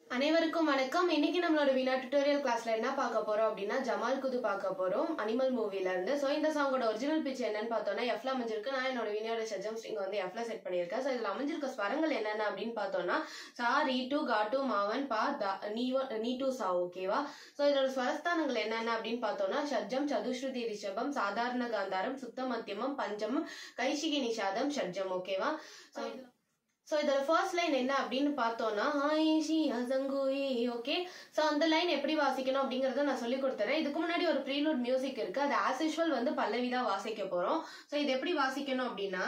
அனைவருக்கும் வணக்கம் இன்னைக்கு நம்மளோட வினா டுட்டோரியல் கிளாஸ்ல என்ன பார்க்க போறோம் அப்படின்னா ஜமால் குது பார்க்க போறோம் அனிமல் மூவில இருந்து ஸோ இந்த சாங்கோட ஒரிஜினல் பிச் என்னன்னு பார்த்தோம்னா எஃப்ல அமைஞ்சிருக்கு நான் என்னோட வினியோட ஷஜம் ஸ்ட்ரிங் வந்து எஃப்ல செட் பண்ணியிருக்கேன் ஸோ இதுல அமைஞ்சிருக்க ஸ்வரங்கள் என்னென்ன அப்படின்னு பார்த்தோம்னா சா ரீ டு கா டு மாவன் பா தா நீ ஒ- நீ டு சா ஓகேவா ஸோ இதோட ஸ்வரஸ்தானங்கள் என்னென்ன அப்படின்னு பார்த்தோம்னா ஷட்ஜம் சதுஸ்ருதி ரிஷபம் சாதாரண காந்தாரம் சுத்த மத்தியமம் பஞ்சமம் கைஷிகி நிஷாதம் ஷட்ஜம் ஓகேவா ஸோ ஸோ இதோட ஃபர்ஸ்ட் லைன் என்ன அப்படின்னு பார்த்தோம்னா ஆயிஷி அசங்குயி ஓகே ஸோ அந்த லைன் எப்படி வாசிக்கணும் அப்படிங்கறத நான் சொல்லி கொடுத்துறேன் இதுக்கு முன்னாடி ஒரு ப்ரீலூட் மியூசிக் இருக்கு அது ஆஸ் யூஷுவல் வந்து பல்லவி தான் வாசிக்க போறோம் ஸோ இது எப்படி வாசிக்கணும் அப்படின்னா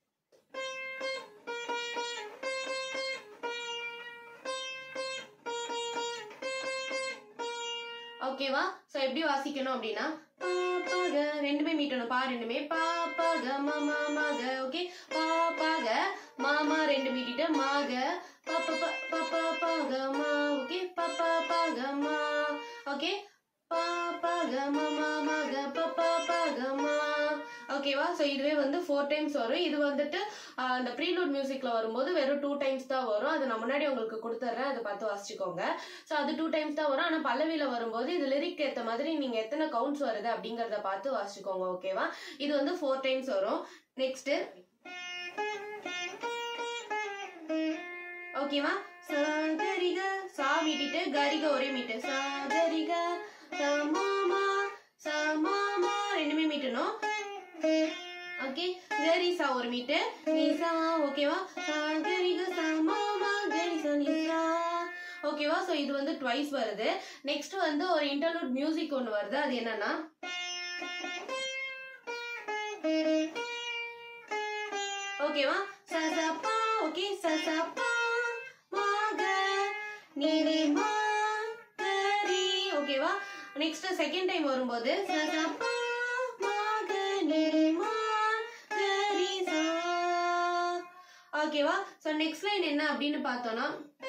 ஓகேவா ஸோ எப்படி வாசிக்கணும் அப்படின்னா பா, பக ரெண்டுமே மீட்டணும் பா ரெண்டுமே பா பக மம மக ஓகே பா பக மாமா ரெண்டு மீட்டிட்டு மாக ப ப ப ப ப பக மா ஓகே ப ப பக மா ஓகே பா பக மம மக ப ப பக மா ஓகேவா ஸோ இதுவே வந்து ஃபோர் டைம்ஸ் வரும் இது வந்துட்டு ஆஹ், அந்த ப்ரீலூட் மியூசிக்ல வரும்போது வெறும் டூ டைம்ஸ் தான் வரும் அதை நான் முன்னாடி உங்களுக்கு கொடுத்துட்றேன் அதை பார்த்து வாசிச்சுக்கோங்க ஸோ அது டூ டைம்ஸ் தான் வரும் ஆனால் பல்லவியில வரும்போது இது லிரிக் ஏற்ற மாதிரி நீங்க எத்தனை கவுண்ட்ஸ் வருது அப்படிங்கறத பார்த்து வாசிச்சுக்கோங்க ஓகேவா இது வந்து ஃபோர் டைம்ஸ் வரும் நெக்ஸ்ட் ஓகேவா சாகரிக சா விட்டுட்டு கரிக ஒரே மீட்டு சாகரிக சமாமா சமாமா ரெண்டுமே மீட்டணும் ஓகே கரி சா ஒரு மீட்டு நீ சா ஓகேவா சாகரிக சமாமா கரி சா நீ சா ஓகேவா சோ இது வந்து ட்வைஸ் வருது நெக்ஸ்ட் வந்து ஒரு இன்டர்லூட் மியூசிக் ஒன்று வருது அது என்னன்னா ஓகேவா சசப்பா ஓகே சசப்பா மாக நீரே மாகரி ஓகேவா நெக்ஸ்ட் செகண்ட் டைம் வரும்போது சசப்பா மாக நீரே மாகரி சா ஓகேவா சோ நெக்ஸ்ட் லைன் என்ன அப்படின்னு பார்த்தோம்னா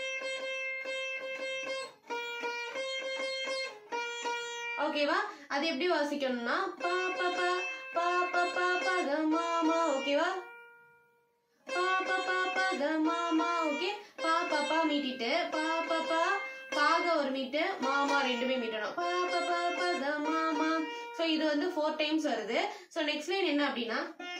ஓகேவா அது எப்படி வாசிக்கணும்னா பா பா பா பா பா பா பா க மா மா ஓகேவா பா பா பா பா க மா மா ஓகே பா பா பா மீட்டிட்டு பா பா பா பாக ஒரு மீட்டு மாமா ரெண்டுமே மீட்டணும் பா பா பா பா க மா மா ஸோ இது வந்து ஃபோர் டைம்ஸ் வருது ஸோ நெக்ஸ்ட் லைன் என்ன அப்படின்னா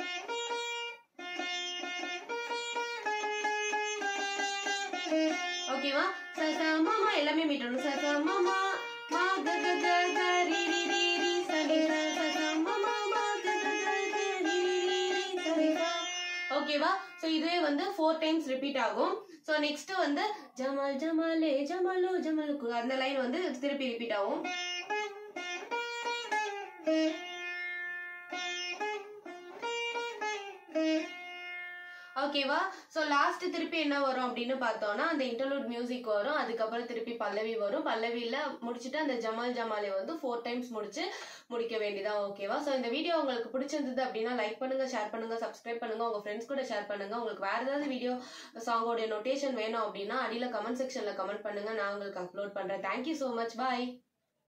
ஓகேவா ச ச ம ம எல்லாமே மீட்டணும் ச ச ம ம மா க க க க ரி ரி ரி ரி ச ரி ச ச ச ம ம ம க க க க ரி ரி ரி ரி ச ரி ச ஓகேவா ஸோ இதுவே வந்து ஃபோர் டைம்ஸ் ரிப்பீட் ஆகும் ஸோ நெக்ஸ்ட் வந்து ஜமால் ஜமாலே ஜமாலு ஜமாலுக்கு அந்த லைன் வந்து திருப்பி ரிப்பீட் ஆகும் ஓகேவா ஸோ லாஸ்ட் திருப்பி என்ன வரும் அப்படின்னு பார்த்தோம்னா அந்த இன்டர்லூட் மியூசிக் வரும் அதுக்கப்புறம் திருப்பி பல்லவி வரும் பல்லவியில் முடிச்சுட்டு அந்த ஜமால் ஜமாலை வந்து ஃபோர் டைம்ஸ் முடிச்சு முடிக்க வேண்டியதான் ஓகேவா ஸோ இந்த வீடியோ உங்களுக்கு பிடிச்சிருந்தது அப்படின்னா லைக் பண்ணுங்க ஷேர் பண்ணுங்க சப்ஸ்கிரைப் பண்ணுங்க உங்க ஃப்ரெண்ட்ஸ் கூட ஷேர் பண்ணுங்க உங்களுக்கு வேற ஏதாவது வீடியோ சாங்கோடைய நோட்டேஷன் வேணும் அப்படின்னா அடியில் கமெண்ட் செக்ஷன்ல கமெண்ட் பண்ணுங்க நான் உங்களுக்கு அப்லோட் பண்றேன் தேங்க்யூ ஸோ மச் பாய்